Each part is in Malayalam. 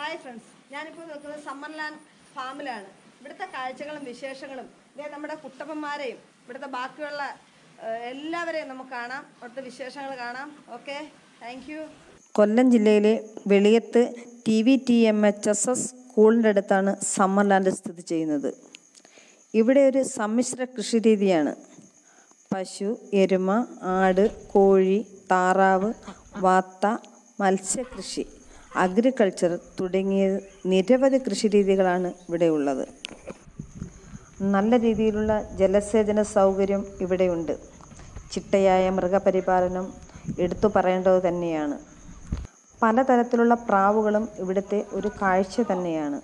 ഹായ് ഫ്രണ്ട്സ് ഞാനിപ്പോൾ നിൽക്കുന്നത് സമ്മർലാൻഡ് ഫാമിലാണ് ഇവിടുത്തെ കാഴ്ചകളും വിശേഷങ്ങളും ഇതേ നമ്മുടെ കുട്ടപ്പന്മാരെയും ഇവിടുത്തെ ബാക്കിയുള്ള ഏഹ്, എല്ലാവരെയും നമുക്ക് കാണാം അവിടുത്തെ വിശേഷങ്ങൾ കാണാം ഓക്കെ താങ്ക് യു കൊല്ലം ജില്ലയിലെ വെളിയത്ത് T V T M H S S സ്കൂളിൻ്റെ അടുത്താണ് സമ്മർലാൻഡ് സ്ഥിതി ചെയ്യുന്നത് ഇവിടെ ഒരു സമ്മിശ്ര കൃഷി രീതിയാണ് പശു എരുമ ആട് കോഴി താറാവ് വാത്ത മത്സ്യകൃഷി അഗ്രികൾച്ചർ തുടങ്ങിയ നിരവധി കൃഷി രീതികളാണ് ഇവിടെ ഉള്ളത് നല്ല രീതിയിലുള്ള ജലസേചന സൗകര്യം ഇവിടെയുണ്ട് ചിട്ടയായ മൃഗപരിപാലനം എടുത്തു പറയേണ്ടത് തന്നെയാണ് പലതരത്തിലുള്ള പ്രാവുകളും ഇവിടുത്തെ ഒരു കാഴ്ച തന്നെയാണ്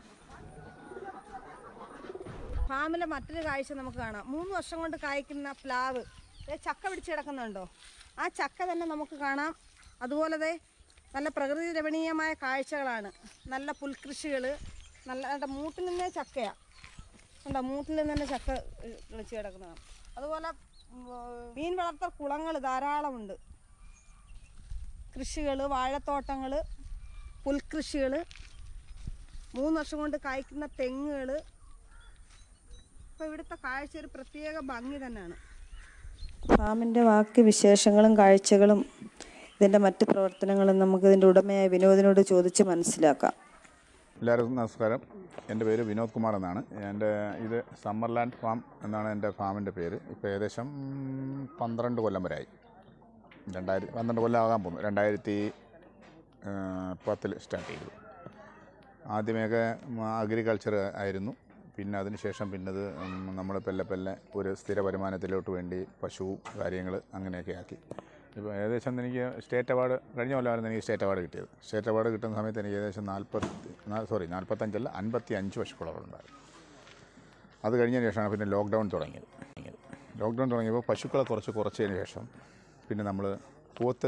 ഫാമിലെ മറ്റൊരു കാഴ്ച നമുക്ക് കാണാം മൂന്ന് വർഷം കൊണ്ട് കായ്ക്കുന്ന പ്ലാവ് ദേ ചക്ക പിടിച്ച് കിടക്കുന്നുണ്ടോ ആ ചക്ക തന്നെ നമുക്ക് കാണാം അതുപോലെ ദേ നല്ല പ്രകൃതി രമണീയമായ കാഴ്ചകളാണ് നല്ല പുൽകൃഷികൾ നല്ല ദാണ്ട മൂട്ടിൽ നിന്നേ ചക്കയാണ് ഉണ്ടോ മൂട്ടിൽ നിന്ന് തന്നെ ചക്ക ഏഹ്, കിളിച്ച് കിടക്കുന്നതാണ് അതുപോലെ ഉം, മീൻ വളർത്തൽ കുളങ്ങൾ ധാരാളമുണ്ട് കൃഷികൾ വാഴത്തോട്ടങ്ങൾ പുൽകൃഷികൾ മൂന്ന് വർഷം കൊണ്ട് കായ്ക്കുന്ന തെങ്ങുകൾ അപ്പോൾ ഇവിടുത്തെ കാഴ്ച ഒരു പ്രത്യേക ഭംഗി തന്നെയാണ് ഫാമിൻ്റെ ബാക്കി വിശേഷങ്ങളും കാഴ്ചകളും ഇതിൻ്റെ മറ്റ് പ്രവർത്തനങ്ങളും നമുക്ക് ഇതിൻ്റെ ഉടമയായ വിനോദിനോട് ചോദിച്ച് മനസ്സിലാക്കാം എല്ലാവർക്കും നമസ്കാരം എൻ്റെ പേര് വിനോദ് കുമാർ എന്നാണ് എൻ്റെ ഇത് സമ്മർലാൻഡ് ഫാം എന്നാണ് എൻ്റെ ഫാമിൻ്റെ പേര് ഇപ്പോൾ ഏകദേശം പന്ത്രണ്ട് കൊല്ലം വരെയായി രണ്ടായിരത്തി പന്ത്രണ്ട് കൊല്ലം ആകാൻ പോകുന്നു രണ്ടായിരത്തി പത്തിൽ സ്റ്റാർട്ട് ചെയ്തു ആദ്യമൊക്കെ അഗ്രികൾച്ചർ ആയിരുന്നു പിന്നെ അതിനുശേഷം പിന്നത് നമ്മൾ പെല്ലെ പെല്ലെ ഒരു സ്ഥിര വരുമാനത്തിലോട്ട് വേണ്ടി പശു കാര്യങ്ങൾ അങ്ങനെയൊക്കെ ആക്കി ഇപ്പോൾ ഏകദേശം എനിക്ക് സ്റ്റേറ്റ് അവാർഡ് കഴിഞ്ഞ കൊല്ലമായിരുന്നു എനിക്ക് സ്റ്റേറ്റ് അവാർഡ് കിട്ടിയത് സ്റ്റേറ്റ് അവാർഡ് കിട്ടുന്ന സമയത്ത് എനിക്ക് ഏകദേശം നാൽപ്പത്തി സോറി നാൽപ്പത്തഞ്ചല്ല അൻപത്തി അഞ്ച് പശുക്കളുണ്ടായിരുന്നു അത് കഴിഞ്ഞതിന് ശേഷമാണ് പിന്നെ ലോക്ക്ഡൗൺ തുടങ്ങിയത് ലോക്ക്ഡൗൺ തുടങ്ങിയപ്പോൾ പശുക്കളെ കുറച്ച് കുറച്ചതിന് ശേഷം പിന്നെ നമ്മൾ പോത്ത്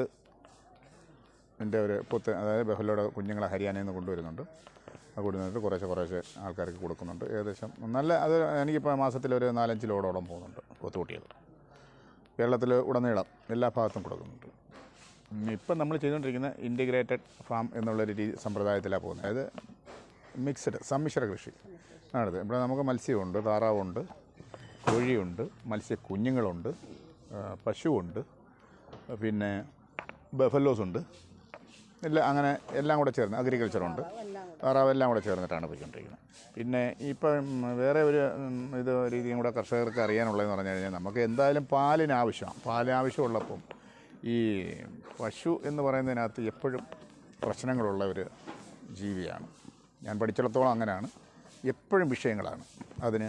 എൻ്റെ ഒരു പോത്ത് അതായത് ബഹലോടെ കുഞ്ഞുങ്ങളെ ഹരിയാനയിൽ നിന്ന് കൊണ്ടുവരുന്നുണ്ട് അത് കൊണ്ടുവന്നിട്ട് കുറേശ്ശെ കുറേശ്ശെ ആൾക്കാർക്ക് കൊടുക്കുന്നുണ്ട് ഏകദേശം നല്ല അത് എനിക്കിപ്പോൾ മാസത്തിൽ ഒരു നാലഞ്ച് ലോഡോളം പോകുന്നുണ്ട് പോത്ത് കുട്ടികൾ കേരളത്തിൽ ഉടനീളം എല്ലാ ഭാഗത്തും കൊടുക്കുന്നുണ്ട് ഉം, ഇപ്പം നമ്മൾ ചെയ്തുകൊണ്ടിരിക്കുന്ന ഇൻറ്റിഗ്രേറ്റഡ് ഫാം എന്നുള്ളൊരു രീതി സമ്പ്രദായത്തിലാണ് പോകുന്നത് അതായത് മിക്സഡ് സമ്മിശ്ര കൃഷി ആണത് ഇവിടെ നമുക്ക് മത്സ്യമുണ്ട് താറാവുണ്ട് കോഴിയുണ്ട് മത്സ്യ കുഞ്ഞുങ്ങളുണ്ട് ആ, പശുവുണ്ട് പിന്നെ ബഫലോസ് ഉണ്ട് എല്ലാം അങ്ങനെ എല്ലാം കൂടെ ചേർന്ന് അഗ്രികൾച്ചറുണ്ട് താറാവ് എല്ലാം കൂടെ ചേർന്നിട്ടാണ് പോയിക്കൊണ്ടിരിക്കുന്നത് പിന്നെ ഇപ്പം വേറെ ഒരു ഉം, ഇത് രീതിയും കൂടെ കർഷകർക്ക് അറിയാനുള്ളതെന്ന് പറഞ്ഞു കഴിഞ്ഞാൽ നമുക്ക് എന്തായാലും പാലിന് ആവശ്യമാണ് പാലിന് ആവശ്യമുള്ളപ്പം ഈ പശു എന്ന് പറയുന്നതിനകത്ത് എപ്പോഴും പ്രശ്നങ്ങളുള്ള ഒരു ജീവിയാണ് ഞാൻ പഠിച്ചിടത്തോളം അങ്ങനെയാണ് എപ്പോഴും വിഷയങ്ങളാണ് അതിന്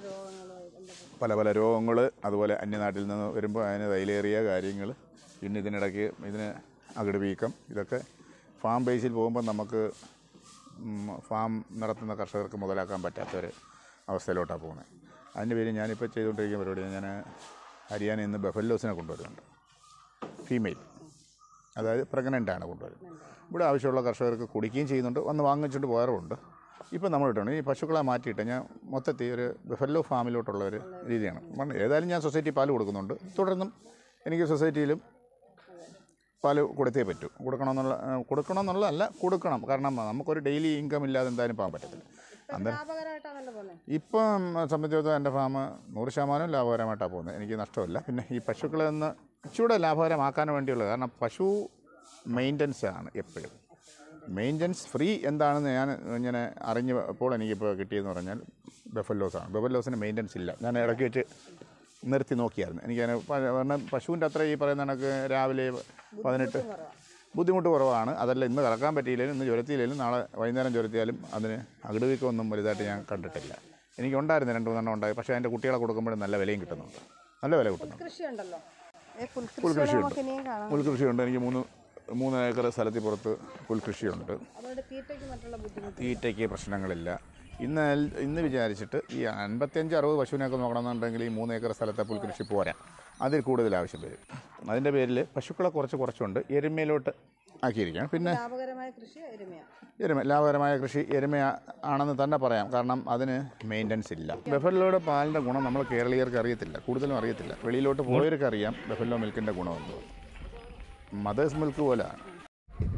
പല പല രോഗങ്ങൾ അതുപോലെ അന്യനാട്ടിൽ നിന്ന് വരുമ്പോൾ അതിന് തൈലേറിയ കാര്യങ്ങൾ പിന്നെ ഇതിനിടയ്ക്ക് ഇതിന് അകിട് വീക്കം ഇതൊക്കെ ഫാം ബേസിൽ പോകുമ്പോൾ നമുക്ക് ഉം, ഫാം നടത്തുന്ന കർഷകർക്ക് മുതലാക്കാൻ പറ്റാത്തൊരു അവസ്ഥയിലോട്ടാണ് പോകുന്നത് അതിൻ്റെ പേര് ഞാനിപ്പോൾ ചെയ്തുകൊണ്ടിരിക്കുന്ന പരിപാടി ഞാൻ ഹരിയാനയിൽ നിന്ന് ബഫല്ലോസിനെ കൊണ്ടുവരുന്നുണ്ട് ഫീമെയിൽ അതായത് പ്രഗ്നൻ്റ് ആണ് കൊണ്ടുവരുന്നത് ഇവിടെ ആവശ്യമുള്ള കർഷകർക്ക് കുടിക്കുകയും ചെയ്യുന്നുണ്ട് വന്ന് വാങ്ങിച്ചുകൊണ്ട് പോകാറുമുണ്ട് ഇപ്പം നമ്മൾ ഇട്ടുണ്ട് ഈ പശുക്കളെ മാറ്റിയിട്ട് ഞാൻ മൊത്തത്തിൽ ഒരു ബഫല്ലോ ഫാമിലോട്ടുള്ള ഒരു രീതിയാണ് മണ്ണ് ഏതായാലും ഞാൻ സൊസൈറ്റി പാൽ കൊടുക്കുന്നുണ്ട് തുടർന്നും എനിക്ക് സൊസൈറ്റിയിലും പാല് കൊടുത്തേ പറ്റൂ കൊടുക്കണമെന്നുള്ള കൊടുക്കണമെന്നുള്ളതല്ല കൊടുക്കണം കാരണം നമുക്കൊരു ഡെയിലി ഇൻകം ഇല്ലാതെ എന്തായാലും പോകാൻ പറ്റത്തില്ല അന്നേരം ലാഭകരമായിട്ടാണല്ലോ പോകുന്നത് ഇപ്പം സംബന്ധിച്ചിടത്തോളം എൻ്റെ ഫാം നൂറ് ശതമാനം ലാഭകരമായിട്ടാണ് പോകുന്നത് എനിക്ക് നഷ്ടമില്ല പിന്നെ ഈ പശുക്കളെ ഒന്ന് ഇച്ചിരൂടെ ലാഭകരമാക്കാൻ വേണ്ടിയുള്ളത് കാരണം പശു മെയിൻ്റനൻസ് ആണ് എപ്പോഴും മെയിൻ്റനൻസ് ഫ്രീ എന്താണെന്ന് ഞാൻ ഇങ്ങനെ അറിഞ്ഞപ്പോൾ എനിക്കിപ്പോൾ കിട്ടിയെന്ന് പറഞ്ഞാൽ ബഫല്ലോസാണ് ബഫല്ലോസിന് മെയിൻ്റനൻസ് ഇല്ല ഞാൻ ഇടയ്ക്ക് വെച്ച് നിർത്തി നോക്കിയായിരുന്നു എനിക്കതിന് പ- കാരണം പശുവിൻ്റെ അത്ര ഈ പറയുന്ന കണക്ക് രാവിലെ പതിനെട്ട് ബുദ്ധിമുട്ട് കുറവാണ് അതല്ല ഇന്ന് കറക്കാൻ പറ്റിയില്ലെങ്കിലും ഇന്ന് ചുരത്തിയില്ലെങ്കിലും നാളെ വൈകുന്നേരം ചുരത്തിയാലും അതിന് അകിടുവീക്കമൊന്നും വലുതായിട്ട് ഞാൻ കണ്ടിട്ടില്ല എനിക്കുണ്ടായിരുന്നു രണ്ട് മൂന്നെണ്ണം ഉണ്ടായി പക്ഷേ അതിൻ്റെ കുട്ടികളെ കൊടുക്കുമ്പോഴും നല്ല വിലയും കിട്ടുന്നുണ്ട് നല്ല വില കിട്ടുന്നുണ്ട് കൃഷി ഉണ്ടല്ലോ ഏ പുൽകൃഷി പുൽകൃഷിയുണ്ട് നമുക്ക് ഇനിയും കാണാം പുൽകൃഷിയുണ്ട് എനിക്ക് മൂന്ന് മൂന്ന് ഏക്കർ സ്ഥലത്തിൽ പുറത്ത് പുൽകൃഷിയുണ്ട് അതുകൊണ്ട് തീറ്റയ്ക്ക് മറ്റുള്ള ബുദ്ധിമുട്ട് തീറ്റയ്ക്ക് പ്രശ്നങ്ങളില്ല ഇന്ന് എൽ- ഇന്ന് വിചാരിച്ചിട്ട് ഈ അൻപത്തിയഞ്ച് അറുപത് പശുവിനെയൊക്കെ നോക്കണമെന്നുണ്ടെങ്കിൽ ഈ മൂന്ന് ഏക്കർ സ്ഥലത്തെ പുൽകൃഷി പോരാ അതിൽ കൂടുതൽ ആവശ്യം വരും അതിൻ്റെ പേരിൽ പശുക്കളെ കുറച്ച് കുറച്ചുണ്ട് എരുമയിലോട്ട് ആക്കിയിരിക്കുകയാണ് പിന്നെ ലാഭകരമായ കൃഷി എരുമയാണ് എരുമ ലാഭകരമായ കൃഷി എരുമ ആണെന്ന് തന്നെ പറയാം കാരണം അതിന് മെയിൻ്റനൻസ് ഇല്ല ബഫലോയുടെ പാലിൻ്റെ ഗുണം നമ്മൾ കേരളീയർക്ക് അറിയത്തില്ല കൂടുതലും അറിയത്തില്ല വെളിയിലോട്ട് പോയവർക്ക് അറിയാം ബഫല്ലോ മിൽക്കിൻ്റെ ഗുണമെന്ന് മദേഴ്സ് മിൽക്ക് പോലെയാണ്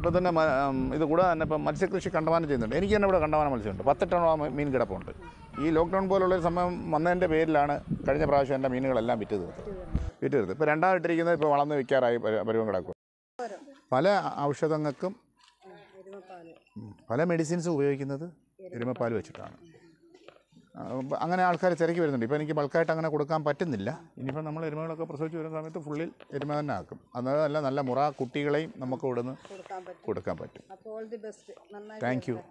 ഇപ്പോൾ തന്നെ മ- ഉം, ഇത് കൂടാതെ തന്നെ ഇപ്പം മത്സ്യകൃഷി കണ്ടമാനം ചെയ്യുന്നുണ്ട് എനിക്ക് തന്നെ ഇവിടെ കണ്ടമാനം മത്സ്യമുണ്ട് പത്തെട്ടോളം മീൻ കിടപ്പുണ്ട് ഈ ലോക്ക്ഡൗൺ പോലുള്ള ഒരു സമയം വന്നതിൻ്റെ പേരിലാണ് കഴിഞ്ഞ പ്രാവശ്യം എൻ്റെ മീനുകളെല്ലാം വിറ്റ് തീർത്തത് വിറ്റ് തീർത്തത് ഇപ്പോൾ രണ്ടാമിട്ടിരിക്കുന്നത് ഇപ്പോൾ വളർന്ന് വിൽക്കാറായി പരു- പരുവം കിടക്കും പല ഔഷധങ്ങൾക്കും ഉം, പല മെഡിസിൻസും ഉപയോഗിക്കുന്നത് എരുമപ്പാൽ വെച്ചിട്ടാണ് ആ, അപ്പൊ അങ്ങനെ ആൾക്കാർ തിരക്കി വരുന്നുണ്ട് ഇപ്പോൾ എനിക്ക് ബൾക്കായിട്ട് അങ്ങനെ കൊടുക്കാൻ പറ്റുന്നില്ല ഇനിയിപ്പോൾ നമ്മൾ എരുമകളൊക്കെ പ്രസവിച്ച് വരുന്ന സമയത്ത് ഫുള്ളിൽ എരുമ തന്നെ ആക്കും അതല്ല നല്ല മുറ കുട്ടികളെയും നമുക്ക് ഇവിടുന്ന് കൊടുക്കാൻ പറ്റും കൊടുക്കാൻ പറ്റും അപ്പോൾ ഓൾ ദി ബെസ്റ്റ് നന്നായി താങ്ക് യു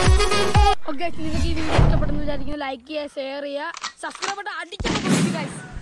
ഓക്കെ നിങ്ങൾക്ക് ഈ വീഡിയോ ഇഷ്ടപ്പെടുന്നു വിചാരിക്കുന്നു ലൈക്ക് ചെയ്യുക ഷെയർ ചെയ്യുക സബ്സ്ക്രൈബ് ബട്ടൺ അടിക്കാൻ ഗൈസ്